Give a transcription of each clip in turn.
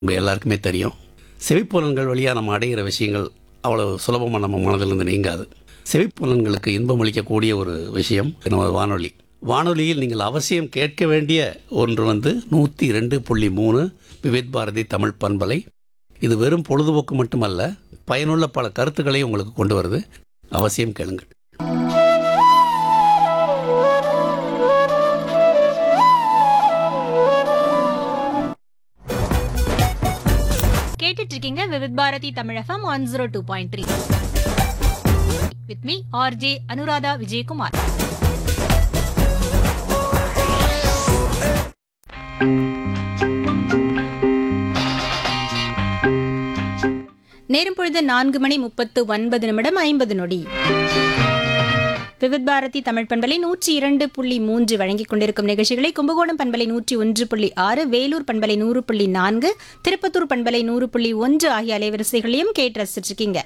உங்கள் எல்லாருக்குமே தெரியும் செவிப்புலன்கள் வழியாக நம்ம அடைகிற விஷயங்கள் அவ்வளோ சுலபமாக நம்ம மனதிலிருந்து நீங்காது செவிப்புலன்களுக்கு இன்பம் அளிக்கக்கூடிய ஒரு விஷயம் நம்ம வானொலி வானொலியில் நீங்கள் அவசியம் கேட்க வேண்டிய ஒன்று வந்து நூற்றி ரெண்டு புள்ளி மூணு விவேத் பாரதி தமிழ் பண்பலை இது வெறும் பொழுதுபோக்கு மட்டுமல்ல பயனுள்ள பல கருத்துக்களையும் உங்களுக்கு கொண்டு வருது அவசியம் கேளுங்கள் கேட்டுட்டு இருக்கீங்க Vividh Bharati Tamilagam one zero two point three with me RJ Anuradha Vijayakumar நேரம் பொழுது நான்கு மணி முப்பத்து ஒன்பது நிமிடம் ஐம்பது நொடி விவித் பாரதி தமிழ் பண்பலை நூற்றி இரண்டு புள்ளி மூன்று வழங்கிக் கொண்டிருக்கும் நிகழ்ச்சிகளை கும்பகோணம் பண்பலை நூற்றி ஒன்று புள்ளி ஆறு வேலூர் பண்பலை நூறு புள்ளி நான்கு திருப்பத்தூர் பண்பலை நூறு புள்ளி ஒன்று ஆகிய அலைவரிசைகளையும் கேட்டு ரசிச்சிருக்கீங்க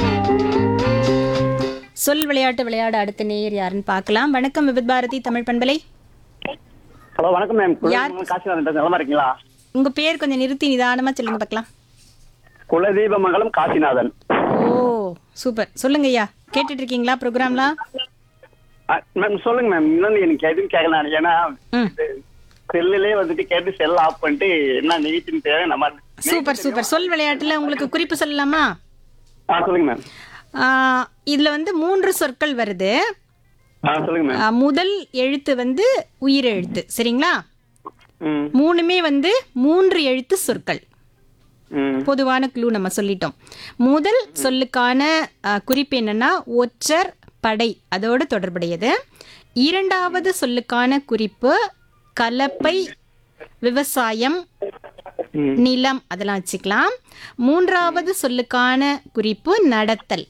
சொல் விளையாட்டு விளையாட அடுத்த நேயர் யாருன்னு பார்க்கலாம் வணக்கம் விவித் பாரதி தமிழ் பண்பலை ஹலோ வணக்கம் மேம் யார்? குலதீபம் காசிநாதன் நலமா இருக்கீங்களா உங்க பேர் கொஞ்சம் நிறுத்தி நிதானமா சொல்லுங்க பார்க்கலாம் குலதீபமங்கலம் காசிநாதன் ஓ சூப்பர் சொல்லுங்க ஐயா கேட்டுட்டு இருக்கீங்களா ப்ரோக்ராம்லாம் ஆ, மேம் சொல்லுங்க மேம் இன்னொன்று எனக்கு எதுவும் கேட்கல நான் ஏன்னா ம் செல்லுலே வந்துட்டு கேட்டு செல் ஆஃப் பண்ணிட்டு என்ன நிகழ்ச்சின்னு தேவை நம்ம சூப்பர் சூப்பர் சொல் விளையாட்டுல உங்களுக்கு குறிப்பு சொல்லலாமா ஆ சொல்லுங்க மேம் ஆ, இதுல வந்து மூன்று சொற்கள் வருது ஆ சொல்லுங்க மேம் ஆ, முதல் எழுத்து வந்து உயிர் எழுத்து சரிங்களா ம் மூணுமே வந்து மூன்று எழுத்து சொற்கள் ம் பொதுவான க்ளூ நம்ம சொல்லிட்டோம் முதல் சொல்லுக்கான ஆ, குறிப்பு என்னன்னா ஒற்றர் படை அதோடு தொடர்புடையது இரண்டாவது சொல்லுக்கான குறிப்பு கலப்பை விவசாயம் ம். நிலம் அதெல்லாம் வச்சுக்கலாம் மூன்றாவது சொல்லுக்கான குறிப்பு நடத்தல்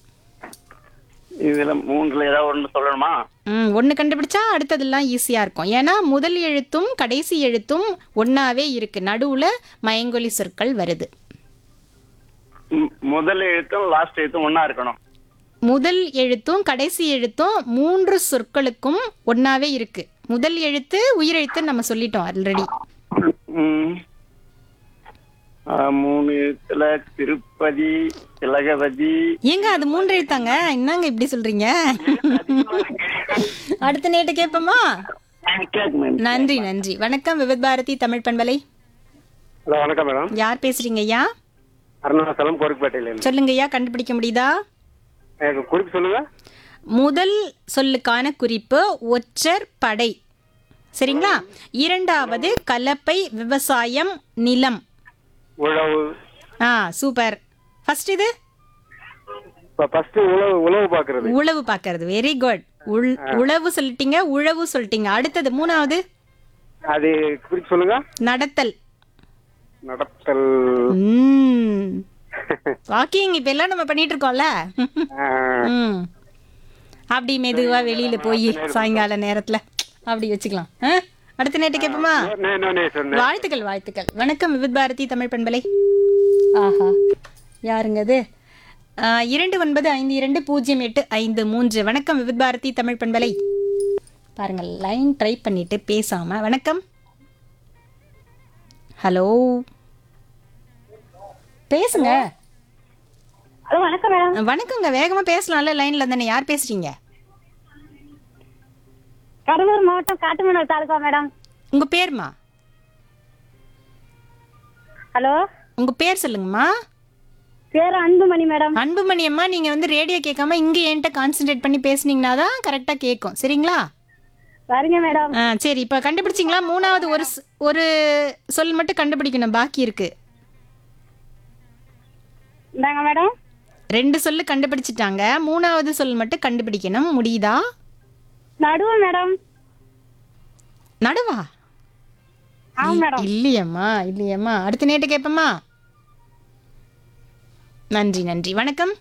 இதுல மூணுல ஏதாவது ஒன்று சொல்லணுமா ம் ஒன்று கண்டுபிடிச்சா அடுத்ததெல்லாம் ஈஸியாக இருக்கும் ஏன்னா முதல் எழுத்தும் கடைசி எழுத்தும் ஒன்றாவே இருக்கு நடுவில் மயங்கொலி சொற்கள் வருது ம், முதல் எழுத்தும் லாஸ்ட் எழுத்தும் ஒண்ணா இருக்கணும் முதல் எழுத்தும் கடைசி எழுத்தும் மூன்று சொற்களுக்கும் ஒன்றாவே இருக்கு முதல் எழுத்து உயிரெழுத்துன்னு நம்ம சொல்லிட்டோம் ஆல்ரெடி ம். ஆ, மூணு எழுத்துல திருப்பதி திலகவதி ஏங்க அது மூன்று எழுத்தாங்க என்னங்க இப்படி சொல்றீங்க அடுத்த நேட்டு கேட்போமா கேக்கு மேம் நன்றி நன்றி வணக்கம் விவித் பாரதி தமிழ் பண்பலை ஹலோ வணக்கம் மேடம் யார் பேசுறீங்க ஐயா அருணாச்சலம் கோரிப்பேட்டையில சொல்லுங்க ஐயா கண்டுபிடிக்க முடியுதா எனக்கு குறிப்பு சொல்லுங்க முதல் சொல்லுக்கான குறிப்பு ஒற்றர் படை சரிங்களா இரண்டாவது கலப்பை விவசாயம் நிலம் உழவு ஆ சூப்பர் ஃபர்ஸ்ட் இது இப்ப ஃபர்ஸ்ட் உழவு உழவு பாக்குறது உழவு பார்க்கறது வெரி குட் உள் உழவு சொல்லிட்டீங்க உழவு சொல்லிட்டீங்க அடுத்தது மூணாவது அது குறிப்பு சொல்லுங்க நடத்தல் நடத்தல் ம் வாக்கிங் இப்ப எல்லாம் நம்ம பண்ணிட்டு இருக்கோம்ல ஆ, ம் அப்படி மெதுவா வெளியில போய் சாயங்கால நேரத்துல அப்படி வச்சுக்கலாம் ஆ? அடுத்த நேட்டு கேட்போமா நே- நே- நே சொன்னேன். வாழ்த்துக்கள் வாழ்த்துக்கள் வணக்கம் விவித் பாரதி தமிழ் பண்பலை ஆஹா யாருங்க அது ஆ, இரண்டு ஒன்பது ஐந்து இரண்டு பூஜ்ஜியம் எட்டு ஐந்து மூன்று வணக்கம் விவித் பாரதி தமிழ் பண்பலை பாருங்கள் லைன் ட்ரை பண்ணிட்டு பேசாம வணக்கம் ஹலோ பேசுங்க ஹலோ வணக்கம் மேடம் வணக்கங்க வேகமா பேசலாம்ல லைன்ல தானே யார் பேசுறீங்க கடலூர் மாவட்டம் காட்டுமணல் தாலுகா மேடம் உங்க பேர்மா ஹலோ உங்க பேர் சொல்லுங்கம்மா பேர் அன்புமணி மேடம் அன்புமணி அம்மா நீங்க வந்து ரேடியோ கேட்காம இங்க என்கிட்ட கான்சென்ட்ரேட் பண்ணி பேசுனீங்கன்னா தான் கரெக்டா கேட்கும் சரிங்களா சரிங்க மேடம் ஆ சரி இப்போ கண்டுபிடிச்சிங்களா மூணாவது ஒரு ஸ்- ஒரு சொல் மட்டும் கண்டுபிடிக்கணும் பாக்கி இருக்கு இந்தாங்க மேடம் ரெண்டு சொல்லு கண்டுபிடிச்சிட்டாங்க மூணாவது சொல் மட்டும் கண்டுபிடிக்கணும் முடியுதா நடுவு மேடம் நடுவா ஆமா மேடம் இல்லையம்மா இல்லையம்மா அடுத்த நேட்டு கேட்போமா நன்றி நன்றி வணக்கம்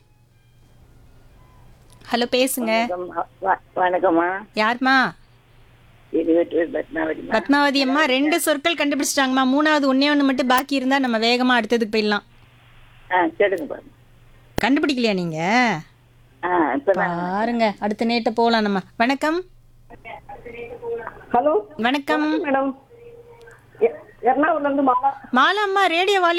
ஹலோ பேசுங்க வணக்கம்மா யாரும்மா இருபத்தி பத்மாவதி பத்மாவதி அம்மா ரெண்டு சொற்கள் கண்டுபிடிச்சிட்டாங்கம்மா மூணாவது ஒன்னே ஒன்று மட்டும் பாக்கி இருந்தா நம்ம வேகமா அடுத்ததுக்கு போயிடலாம் ஆ கேளுங்க பாருங்க கண்டுபிடிக்கலையா நீங்க ஆ இப்போ பாருங்க அடுத்த நேட்ட போலாம் நம்ம வணக்கம் ஹலோ வணக்கம் மேடம் எர்ணாகுளம்ல இருந்து மாலா மாலா அம்மா ரேடியோ வால்யூம்